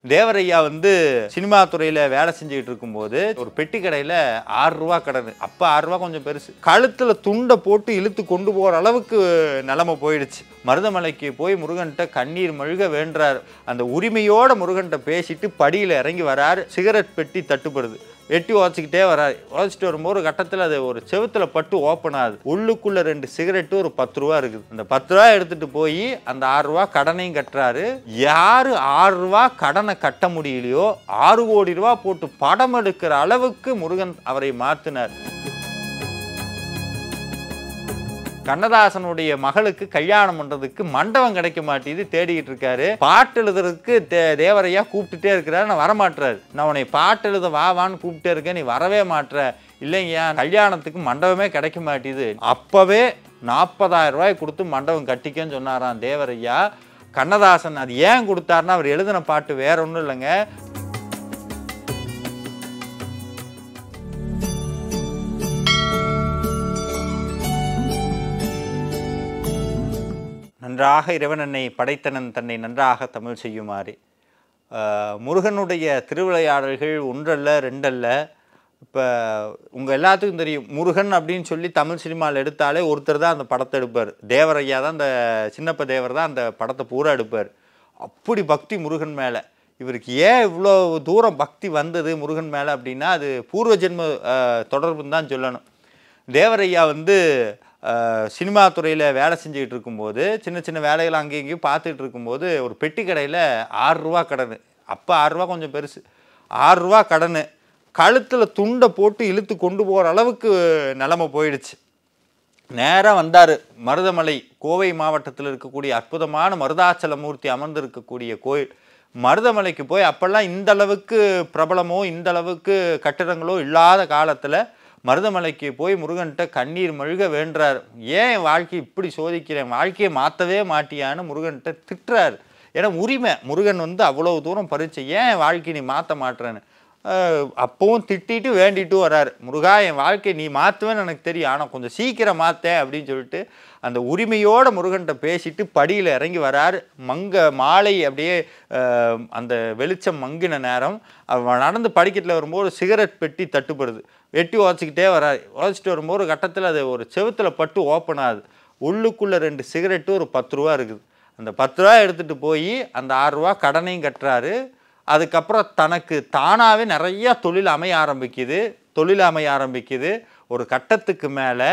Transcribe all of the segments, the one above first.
தேவரையா வந்து சினிமா துறையில் வேலை செஞ்சுக்கிட்டு இருக்கும்போது ஒரு பெட்டி கடையில் ஆறு ரூபா கடன் அப்போ ஆறு ரூபா கொஞ்சம் பெருசு கழுத்தில் துண்டை போட்டு இழுத்து கொண்டு போகிற அளவுக்கு நிலைமை போயிடுச்சு மருதமலைக்கு போய் முருகன்கிட்ட கண்ணீர் மழுக வேண்டுறாரு அந்த உரிமையோட முருகன்கிட்ட பேசிட்டு படியில் இறங்கி வராரு சிகரெட் பெட்டி தட்டுப்படுது எட்டி உதச்சிக்கிட்டே வராரு உதச்சிட்டு வரும்போது ஒரு கட்டத்தில் அது ஒரு செவுத்துல பட்டு ஓப்பன் ஆகுது உள்ளுக்குள்ள ரெண்டு சிகரெட்டு ஒரு பத்து ரூபா இருக்குது அந்த பத்து ரூபா எடுத்துட்டு போய் அந்த ஆறு ரூபா கடனையும் கட்டுறாரு யாரு ஆறு ரூபா கடனை கட்ட முடியலையோ ஆறு கோடி ரூபா போட்டு படம் எடுக்கிற அளவுக்கு முருகன் அவரை மாத்தினார் கண்ணதாசனுடைய மகளுக்கு கல்யாணம் பண்றதுக்கு மண்டபம் கிடைக்க மாட்டேது தேடிக்கிட்டு இருக்காரு பாட்டு எழுதுறதுக்கு தே- தேவரையா கூப்பிட்டுட்டே இருக்கிறாரு நான் வரமாட்டுறாரு நான் உன்னை பாட்டு எழுத வா வான்னு கூப்பிட்டே இருக்கேன் நீ வரவே மாட்ற இல்லைங்கய்யா கல்யாணத்துக்கு மண்டபமே கிடைக்க மாட்டேது அப்பவே நாற்பதாயிரம் ரூபாய் கொடுத்து மண்டபம் கட்டிக்கன்னு சொன்னாராம் தேவரையா கண்ணதாசன் அது ஏன் கொடுத்தாருன்னா அவர் எழுதின பாட்டு வேற ஒன்றும் இல்லைங்க நன்றாக இறைவன் என்னை படைத்தனன் தன்னை நன்றாக தமிழ் செய்யுமாறு ஆஹ் முருகனுடைய திருவிளையாடல்கள் ஒன்றல்ல ரெண்டல்ல இப்போ உங்கள் எல்லாத்துக்கும் தெரியும் முருகன் அப்படின்னு சொல்லி தமிழ் சினிமாவில் எடுத்தாலே ஒருத்தர் தான் அந்த படத்தை எடுப்பார் தேவரையா தான் அந்த சின்னப்ப தேவர் தான் அந்த படத்தை பூரா எடுப்பார் அப்படி பக்தி முருகன் மேலே இவருக்கு ஏன் இவ்வளோ தூரம் பக்தி வந்தது முருகன் மேலே அப்படின்னா அது பூர்வ ஜென்ம ஆஹ் தொடர்புன்னு தான் சொல்லணும் தேவரையா வந்து அஹ், சினிமா துறையில் வேலை செஞ்சுக்கிட்டு இருக்கும்போது சின்ன சின்ன வேலைகள் அங்கேயும் இங்கேயும் பார்த்துட்டு இருக்கும்போது ஒரு பெட்டி கடையில் ஆறு ரூபா கடன் அப்போ ஆறு ரூபா கொஞ்சம் பெருசு ஆறு ரூபா கடன் கழுத்தில் துண்டை போட்டு இழுத்து கொண்டு போகிற அளவுக்கு நிலைமை போயிடுச்சு நேராக வந்தார் மருதமலை கோவை மாவட்டத்தில் இருக்கக்கூடிய அற்புதமான மருதாச்சலமூர்த்தி அமர்ந்திருக்கக்கூடிய கோயில் மருதமலைக்கு போய் அப்போல்லாம் இந்த அளவுக்கு பிரபலமோ இந்த அளவுக்கு கட்டிடங்களோ இல்லாத காலத்தில் மருதமலைக்கு போய் முருகன்கிட்ட கண்ணீர் மழுக வேண்டுறார் ஏன் என் வாழ்க்கை இப்படி சோதிக்கிறேன் வாழ்க்கையை மாற்றவே மாட்டியான்னு முருகன்கிட்ட திட்டுறாரு ஏன்னா உரிமை முருகன் வந்து அவ்வளவு தூரம் பறிச்சு ஏன் என் வாழ்க்கை நீ மாற்ற மாட்டுறேன்னு அஹ் அப்பவும் திட்டிட்டு வேண்டிட்டு வராரு முருகா என் வாழ்க்கை நீ மாற்றுவேன்னு எனக்கு தெரியும் ஆனால் கொஞ்சம் சீக்கிரம் மாற்றேன் அப்படின்னு சொல்லிட்டு அந்த உரிமையோட முருகன்கிட்ட பேசிட்டு படியில் இறங்கி வராரு மங்க மாலை அப்படியே அஹ், அந்த வெளிச்சம் மங்கின நேரம் அவன் நடந்து படிக்கட்டில் வரும்போது ஒரு சிகரெட் பெட்டி தட்டுப்படுது வெட்டி உதச்சிக்கிட்டே வராரு உதச்சிட்டு வரும்போது ஒரு கட்டத்தில் அது ஒரு செவுத்துல பட்டு ஓப்பன் ஆகுது உள்ளுக்குள்ளே ரெண்டு சிகரெட்டு ஒரு பத்து ரூபா இருக்குது அந்த பத்து ரூபா எடுத்துகிட்டு போய் அந்த ஆறு ரூபா கடனையும் கட்டுறாரு அதுக்கப்புறம் தனக்கு தானாகவே நிறையா தொழில் அமைய ஆரம்பிக்குது தொழில் அமைய ஆரம்பிக்குது ஒரு கட்டத்துக்கு மேலே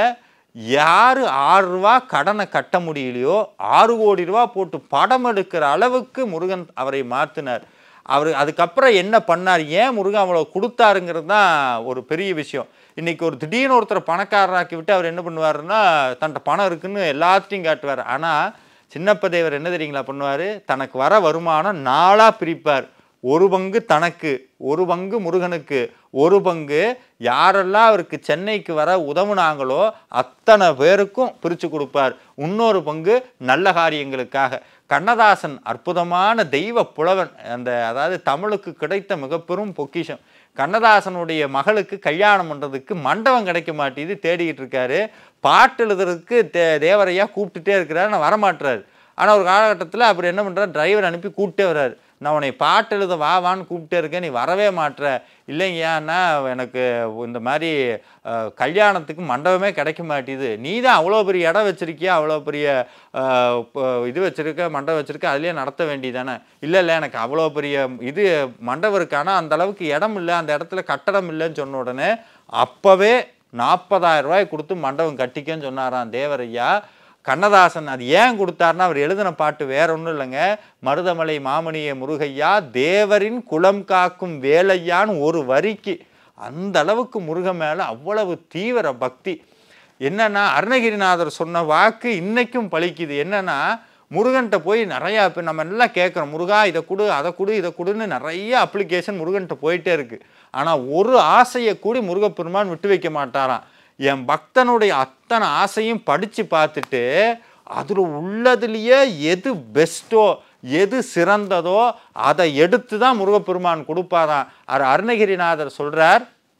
யார் ஆறு ரூபா கடனை கட்ட முடியலையோ ஆறு கோடி ரூபா போட்டு படம் எடுக்கிற அளவுக்கு முருகன் அவரை மாற்றினார் அவர் அதுக்கப்புறம் என்ன பண்ணார் ஏன் முருகன் அவ்வளோ கொடுத்தாருங்கிறது தான் ஒரு பெரிய விஷயம் இன்னைக்கு ஒரு திடீர்னு ஒருத்தரை பணக்காரராக்கி விட்டு அவர் என்ன பண்ணுவாருன்னா தன்ட்ட பணம் இருக்குன்னு எல்லாத்தையும் காட்டுவார் ஆனால் சின்னப்ப தேவர் என்ன தெரியுங்களா பண்ணுவார் தனக்கு வர வருமானம் நாளாக பிரிப்பார் ஒரு பங்கு தனக்கு ஒரு பங்கு முருகனுக்கு ஒரு பங்கு யாரெல்லாம் அவருக்கு சென்னைக்கு வர உதவுனாங்களோ அத்தனை பேருக்கும் பிரித்து கொடுப்பார் இன்னொரு பங்கு நல்ல காரியங்களுக்காக கண்ணதாசன் அற்புதமான தெய்வ புலவன் அந்த அதாவது தமிழுக்கு கிடைத்த மிகப்பெரும் பொக்கிஷம் கண்ணதாசனுடைய மகளுக்கு கல்யாணம் பண்ணுறதுக்கு மண்டபம் கிடைக்க மாட்டேது தேடிக்கிட்டு இருக்காரு பாட்டு எழுதுறதுக்கு தே தேவரையா கூப்பிட்டுட்டே இருக்கிறாரு நான் வரமாட்டுறாரு ஆனால் ஒரு காலகட்டத்தில் அப்படி என்ன பண்ணுறாரு டிரைவர் அனுப்பி கூப்பிட்டே வர்றாரு நான் உன்னை பாட்டு எழுத வா வான்னு கூப்பிட்டே இருக்கேன் நீ வரவே மாட்ற இல்லைங்கய்யாண்ணா எனக்கு இந்த மாதிரி அஹ், கல்யாணத்துக்கு மண்டபமே கிடைக்க மாட்டேது நீ தான் அவ்வளோ பெரிய இடம் வச்சிருக்கியா அவ்வளோ பெரிய அஹ், ப- இது வச்சிருக்க மண்டபம் வச்சிருக்க அதுலேயே நடத்த வேண்டியதானே இல்லை இல்லை எனக்கு அவ்வளோ பெரிய இது மண்டபம் இருக்கு ஆனால் அந்த அளவுக்கு இடம் இல்லை அந்த இடத்துல கட்டடம் இல்லைன்னு சொன்ன உடனே அப்போவே நாற்பதாயிரம் ரூபாய் கொடுத்து மண்டபம் கட்டிக்கன்னு சொன்னாராம் தேவரையா கண்ணதாசன் அது ஏன் கொடுத்தாருன்னா அவர் எழுதின பாட்டு வேற ஒன்றும் இல்லைங்க மருதமலை மாமணிய முருகையா தேவரின் குலம் காக்கும் வேலையான்னு ஒரு வரிக்கு அந்த அளவுக்கு முருகன் மேலே அவ்வளவு தீவிர பக்தி என்னன்னா அருணகிரிநாதர் சொன்ன வாக்கு இன்னைக்கும் பலிக்குது என்னன்னா முருகன்கிட்ட போய் நிறையா இப்போ நம்ம எல்லாம் கேட்குறோம் முருகா இதை கொடு அதை கொடு இதை கொடுன்னு நிறைய அப்ளிகேஷன் முருகன்கிட்ட போயிட்டே இருக்கு ஆனால் ஒரு ஆசையை கூடி முருகப்பெருமான் விட்டு வைக்க மாட்டாராம் என் பக்தனுடைய அத்தனை ஆசையும் படித்து பார்த்துட்டு அதில் உள்ளதுலேயே எது பெஸ்ட்டோ எது சிறந்ததோ அதை எடுத்து தான் முருகப்பெருமான் கொடுப்பாராம் அவர் அருணகிரிநாதர் சொல்கிறார்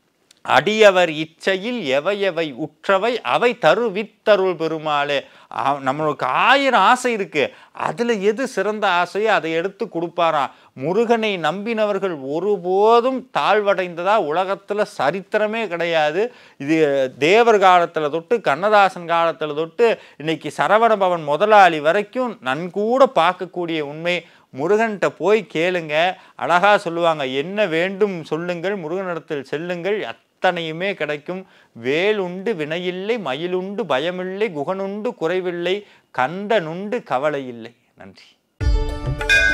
அடியவர் இச்சையில் எவை எவை உற்றவை அவை தருவித்தருள் பெருமாளே ஆ- நம்மளுக்கு ஆயிரம் ஆசை இருக்கு அதுல எது சிறந்த ஆசையோ அதை எடுத்து கொடுப்பாராம் முருகனை நம்பினவர்கள் ஒருபோதும் தாழ்வடைந்ததா உலகத்துல சரித்திரமே கிடையாது இது தேவர் காலத்துல தொட்டு கண்ணதாசன் காலத்துல தொட்டு இன்னைக்கு சரவண பவன் முதலாளி வரைக்கும் நன்கூட பார்க்கக்கூடிய உண்மை முருகன்கிட்ட போய் கேளுங்க அழகா சொல்லுவாங்க என்ன வேண்டும் சொல்லுங்கள் முருகனிடத்தில் செல்லுங்கள் அத்தனையுமே கிடைக்கும் வேலுண்டு வினையில்லை மயிலுண்டு பயமில்லை குகனுண்டு குறைவில்லை கந்தனுண்டு கவலை இல்லை நன்றி